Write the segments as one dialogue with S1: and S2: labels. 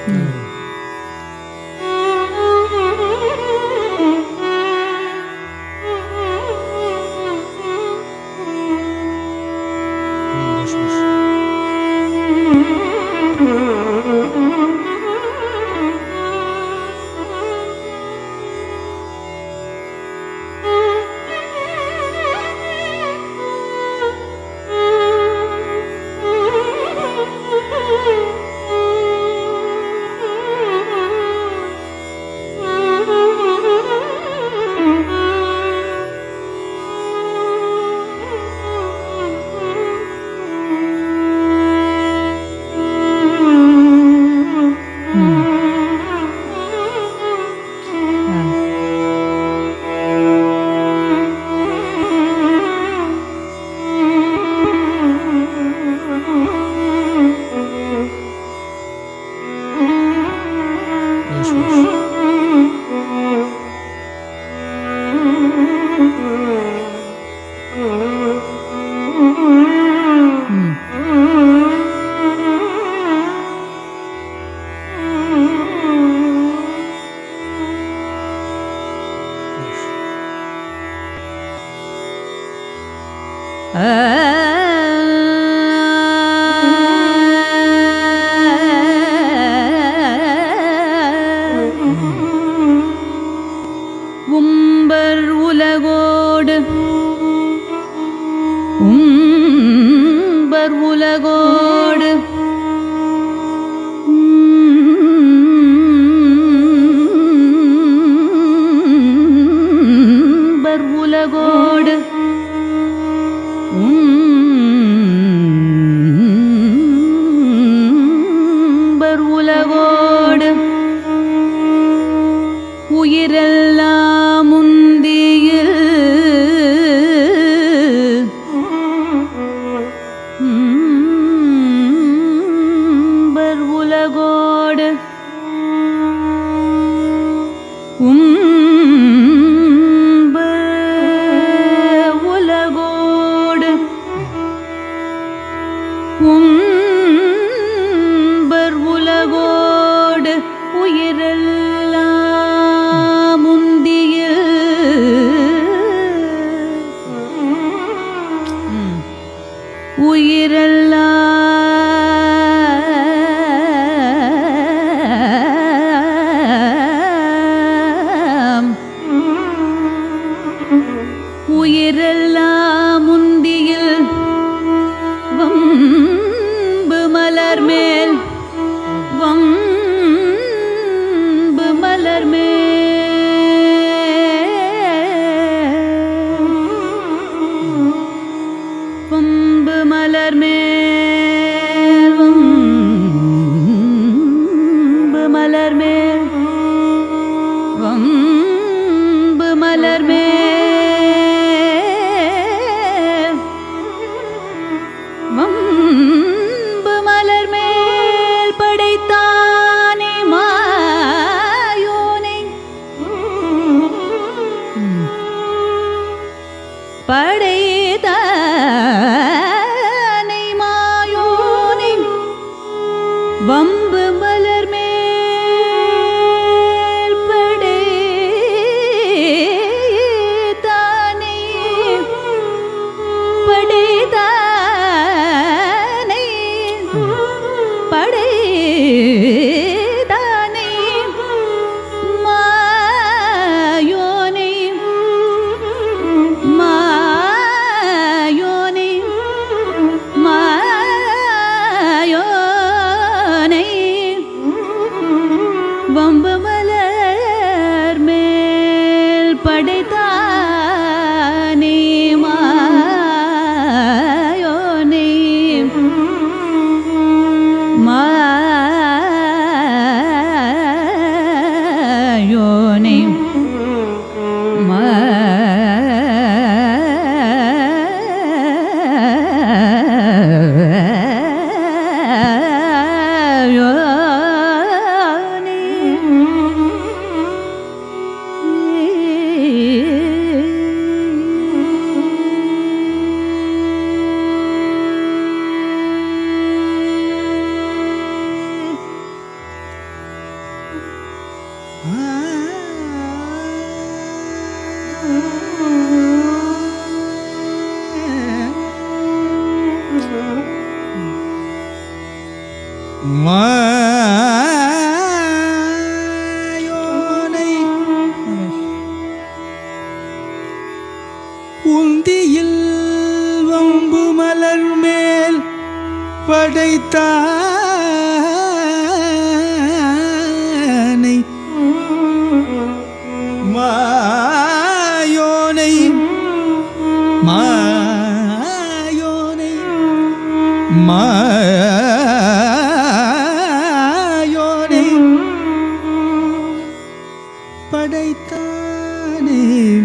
S1: boş boş. Boş boş. Boş.
S2: உம்பர் உலகோடு உம்பர் உலகோடு உம்பர் உலகோடு உம்பர் உலகோடு உயிரெல்லாம் முந்தியில் உம்பர் உலகோடு உம்பர் உலகோடு உம்பர் உலகோடு உயிரெல்லாம் முந்தியில் ம்.
S1: மாயோனை உந்தியில் வம்பு மலர் மேல் படைத்தானை மாயோனை மாயோனை மாயோனை படைத்தானே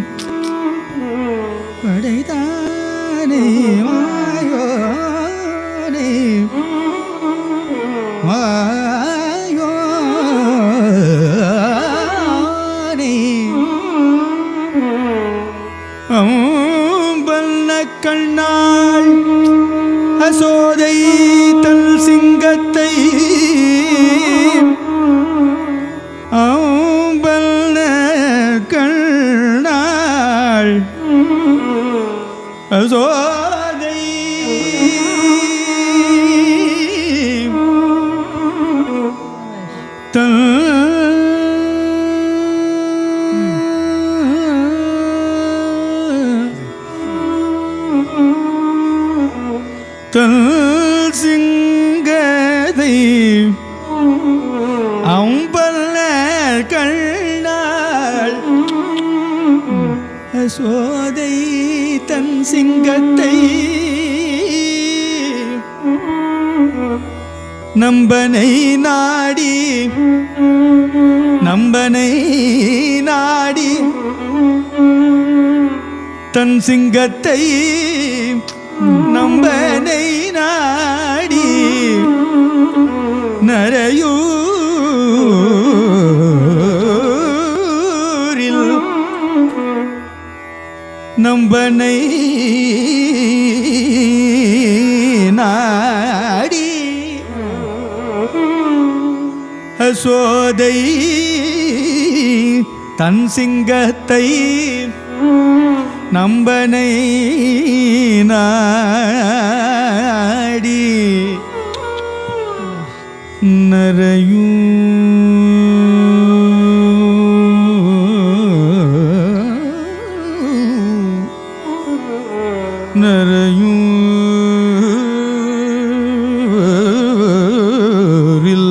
S1: படைத்தானே மாயோனே மாயோனே அம்பல்ல கண்ணாள் அசோதை தல் சிங்கத்தை அம்பல்ல கண்ணாள் அசோதை தல் சிங்கதை அம்பல்ல கண்ணாள் அசோதை தன் சிங்கத்தை நம்பனை நாடி நம்பனை நாடி தன் சிங்கத்தை நம்பனை நாடி நரையூரில் நம்பனை நாடி அசோதை தன் சிங்கத்தை நம்பனை நாடி நரையூ நரையூரில்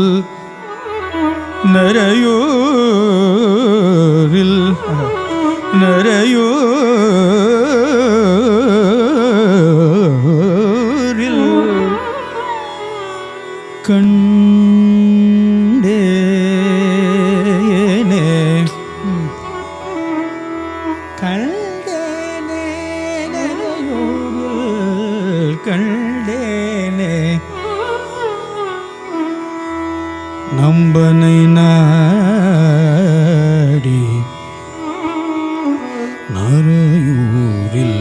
S1: நரையூரில் நரையூரில் கண்டேனே கண்டேனே நரையூரில் கண்டேனே நம்பனை நாடி நரையூரில்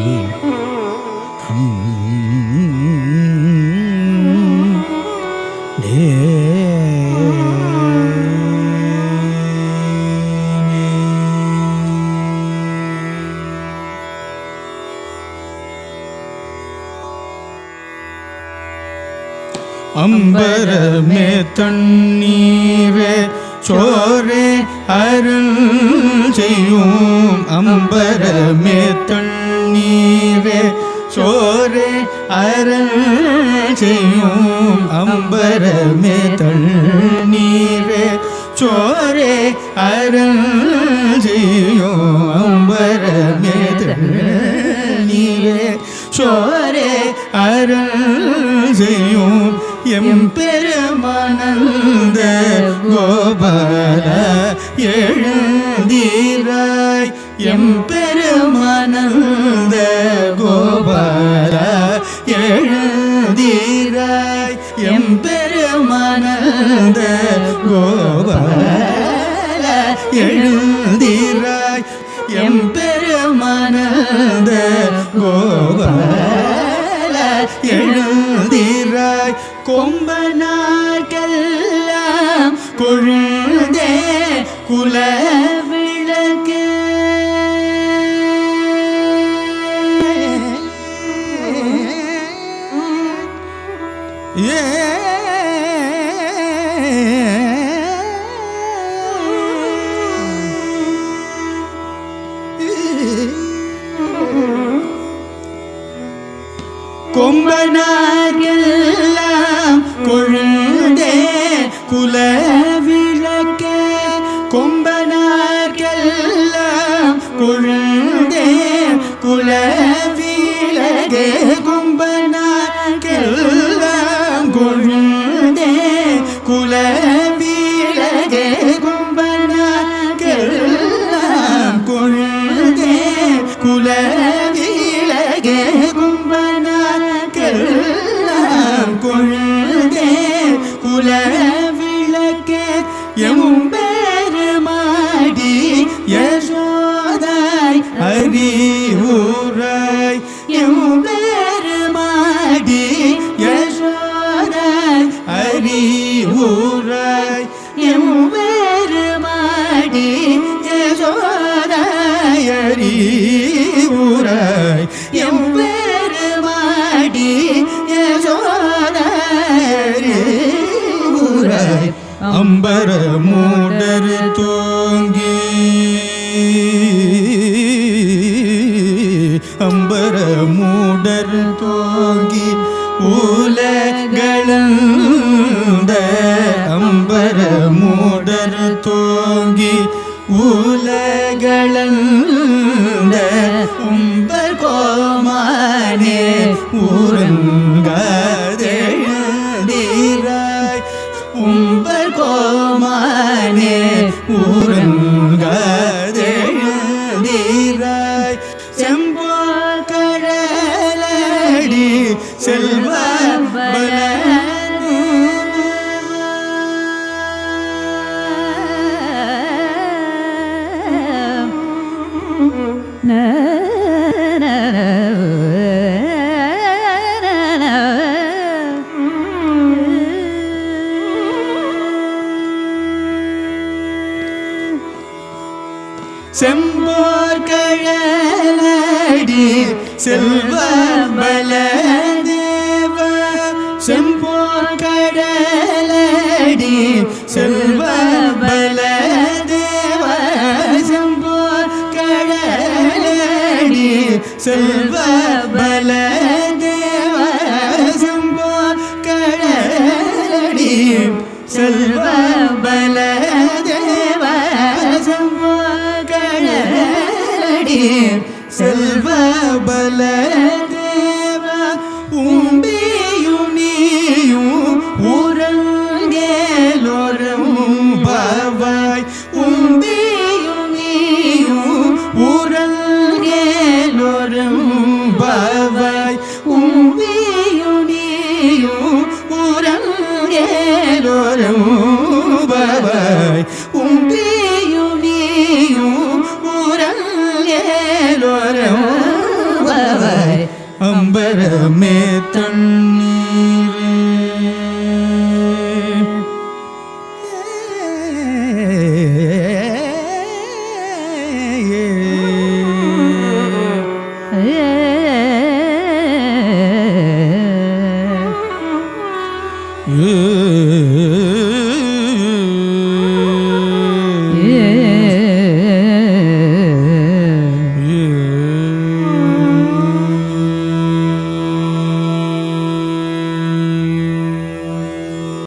S1: அம்பரமே தண்ணீரே சோரே அருள் செய்யும் அம்பரமே தண்ணீரே சோரே அருள் செய்யும் அம்பரமே தண்ணீரே சோரே அருள் செய்யும் அம்பரமே தண்ணீரே சோரே அருள் செய்யும் எம்பெருமானந்த கோபால எழுந்தீராய் எம்பெருமானந்த கோபால எழுந்தீராய் எம்பெருமானந்த கோபால எழுந்தீராய் எம்பெருமானந்த கோபால எழுந்தீராய் கொம்பனார்க்கெல்லாம் கொழுந்தே குல விளக்கே ஏ கொம்பனாகெல்லாம் கொழுந்தே குல விளக்கே கொம்பனாகெல்லாம் கொழுந்தே குல விளக்கே கொம்பனாகெல்லாம் கொழுந்தே குல விளக்கே கொம்பனாகெல்லாம் கொழுந்தே குல விளக்கே கொம்பனாகெல்லாம் கொழுந்தே குல விளக்கே எம்பெருமாடி யசோதாய் அறிவுராய் எம்பெருமாடி யசோதாய் அறிவுராய் எம்பெருமாடி யசோதாய் அறிவுராய் எம்பெருமாடி யசோதாய் அறிவுராய் அம்பர மூடர் தோங்கி அம்பர மூடர் தோங்கி உலகளந்த அம்பர மூடர் தோங்கி உலகளந்த உம்பர் கோமானே ஊரங்காதெழுந்தீராய் உம்பர் கோமானே ஊரங்காதெழுந்தீராய் செம்போ கடலடி செல்வ செம்போர் கழலடி செல்வ பலதேவ செம்போர் கடலடி செல்வ பலதேவ செம்போர் கடலடி செல்வ பலதேவ செம்போர் கடலடி செல்வ பலதேவ செம்போர் கடலடி செல்வ பலதேவ உம்பியும் நீயும் உறங்கேலோரும் பவாய் உம்பியும் நீயும் உறங்கேலோரும் பவாய் உம்பியும் நீயும் உறங்கேலோரும் பவாய் உம்பியும் நீயும் உறங்கேலோரும் பவாய் அம்பரமே தண்ணீர்